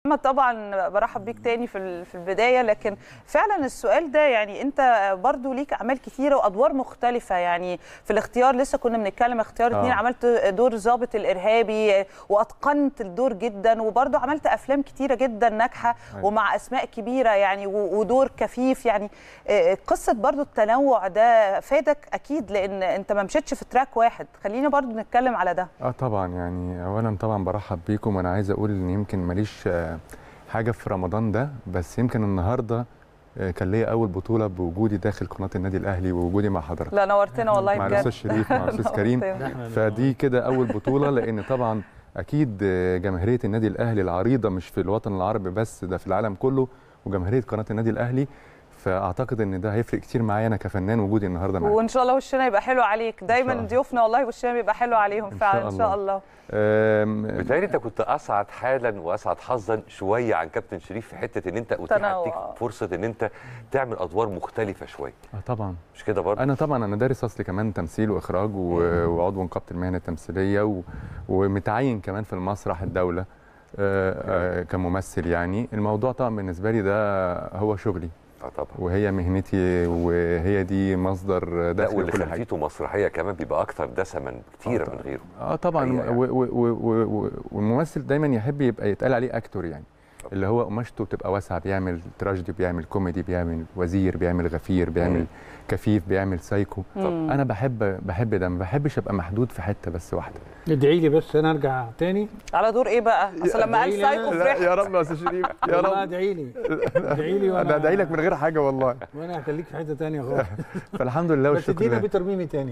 محمد طبعا برحب بيك تاني في ال- في البدايه لكن فعلا السؤال ده يعني انت برضو ليك اعمال كتيره وادوار مختلفه يعني في الاختيار لسه كنا بنتكلم اختيار آه. اتنين عملت دور ضابط الارهابي واتقنت الدور جدا وبرضو عملت افلام كتيره جدا ناجحه أيوة. ومع اسماء كبيره يعني و- ودور كفيف يعني آه، قصه برضو التنوع ده فادك اكيد لان انت ما مشيتش في تراك واحد خلينا برضو نتكلم على ده اه طبعا يعني اولا طبعا برحب بيكم وانا عايز اقول ان يمكن ماليش آه، حاجه في رمضان ده بس يمكن النهارده آه، كان ليا اول بطوله بوجودي داخل قناه النادي الاهلي ووجودي مع حضرتك لا نورتنا والله مع بجد الاستاذ شريف مع الاستاذ كريم نورتنا. فدي كده اول بطوله لان طبعا اكيد آه، جماهيريه النادي الاهلي العريضه مش في الوطن العربي بس ده في العالم كله وجماهيريه قناه النادي الاهلي فاعتقد ان ده هيفرق كتير معايا انا كفنان وجودي النهارده معاك وان شاء الله وشنا يبقى حلو عليك دايما الله. ضيوفنا والله وشنا بيبقى حلو عليهم إن فعلا شاء ان شاء الله. الله آم، بتهيألي انت كنت اسعد حالا واسعد حظا شويه عن كابتن شريف في حته ان انت اتيحت تنوع. ليك فرصه ان انت تعمل ادوار مختلفه شويه اه طبعا مش كده برضه انا طبعا انا دارس اصلي كمان تمثيل واخراج و- وعضو نقابه المهنه التمثيليه و... ومتعين كمان في المسرح الدوله آه، آه، كممثل يعني الموضوع طبعا بالنسبه لي ده هو شغلي اه طبعا وهي مهنتي وهي دي مصدر لا دخل واللي كل حاجه خلفيته مسرحيه كمان بيبقى اكتر دسما كتير آه من غيره اه طبعا حقيقة يعني. و- و- و- و- و- والممثل دايما يحب يبقى يتقال عليه اكتور يعني طبعا. اللي هو قماشته تبقى واسعه بيعمل تراجيدي بيعمل كوميدي بيعمل وزير بيعمل غفير بيعمل مم. كفيف بيعمل سايكو مم. انا بحب بحب ده ما بحبش ابقى محدود في حته بس واحده ادعي لي بس انا ارجع تاني على دور ايه بقى اصل لما قال ادعي لي سايكو أنا. فرحت رب يا استاذ شريف والله ادعي لي ادعي لي وانا انا ادعي لك من غير حاجه والله وانا هخليك في حته تانيه خالص فالحمد لله بس والشكر ادينا لله بيتر ميمي تاني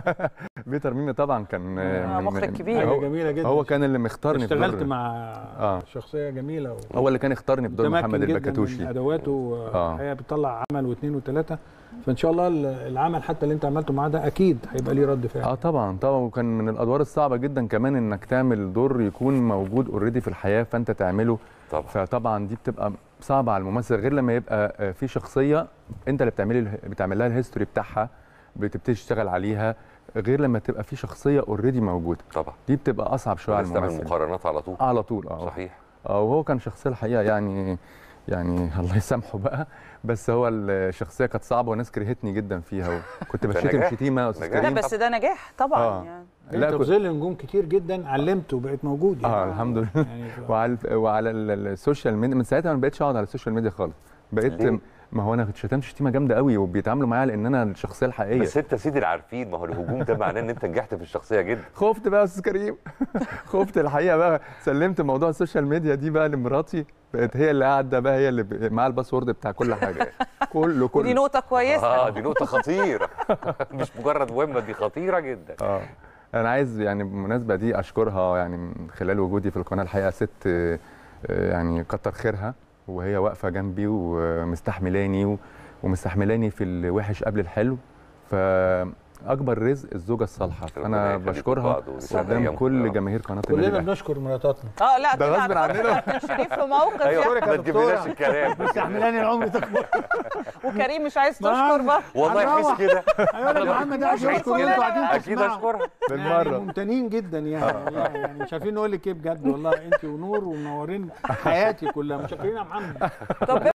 بيتر ميمي طبعا كان آه، من- مخرج من- كبير. حاجه هو, جميله جدا هو كان اللي مختارني في اشتغلت دور- مع آه. شخصيه جميله و... هو اللي كان اختارني في دور متمكن محمد جداً البكاتوشي من ادواته آه. الحقيقه بيطلع عمل واثنين وثلاثه فان شاء الله ال- العمل حتى اللي انت عملته معاه ده اكيد هيبقى ليه رد فعل اه طبعا طبعا وكان من الادوار الصعبه جدا كمان انك تعمل دور يكون موجود اوريدي في الحياه فانت تعمله طبعا فطبعا دي بتبقى صعبه على الممثل غير لما يبقى آه، في شخصيه انت اللي بتعملي اله- بتعمل لها الهيستوري بتاعها بتبتدي تشتغل عليها غير لما تبقى في شخصيه اوريدي موجوده طبعا دي بتبقى اصعب شويه على بس تعمل الممثل مقارنات على طول على طول اه صحيح اه وهو كان شخصيه الحقيقه يعني يعني الله يسامحه بقى بس هو الشخصيه كانت صعبه وناس كرهتني جدا فيها وكنت ده بشتم نجاح. شتيمه يا استاذ نجاح. لا كريم بس ده نجاح طبعا آه. يعني لا انت كنت- في ظل نجوم كتير جدا علمته وبقيت موجود يعني اه الحمد لله يعني ف- وعلى وعلى ال- ال- السوشيال ميديا من ساعتها ما بقتش اقعد على السوشيال ميديا خالص بقيت ليه؟ ما هو انا كنت شتمت شتيمه جامده قوي وبيتعاملوا معايا لان انا الشخصيه الحقيقيه بس انت سيدي العارفين ما هو الهجوم ده معناه ان انت نجحت في الشخصيه جدا خفت بقى يا استاذ كريم خفت الحقيقه بقى سلمت موضوع السوشيال ميديا دي بقى لمراتي بقت هي اللي قاعده بقى هي اللي ب- معاها الباسورد بتاع كل حاجه كله ودي كله نقطه كويسه اه دي نقطه خطيره مش مجرد مهمه دي خطيره جدا اه انا عايز يعني بالمناسبه دي اشكرها يعني من خلال وجودي في القناه الحقيقه ست آه، آه، يعني كتر خيرها وهي واقفه جنبي ومستحملاني و- ومستحملاني في الوحش قبل الحلو فاكبر رزق الزوجه الصالحه ربنا انا يخليكم بشكرها لبعض ويسعد قدام أيامكم يا كل رب. جماهير قناه النادي كلنا الأهلي. بنشكر مراتاتنا اه لا ده كده غصب هتحط عننا. كابتن شريف في موقف ايوه يعني أشكرك ما يا تجيبلناش دكتورة. الكلام مستحملاني العمر تكبر وكريم مش عايز ما تشكر بقى والله يحس هنروح. كده ايوه يا محمد قاعد مش عايز يشكر كده. انتوا قاعدين اكيد تسمعوا. اشكرها يعني بالمره ممتنين جدا يعني والله يعني مش عارفين نقول لك ايه بجد والله انت ونور ومنورين حياتي كلها متشكرين يا محمد طب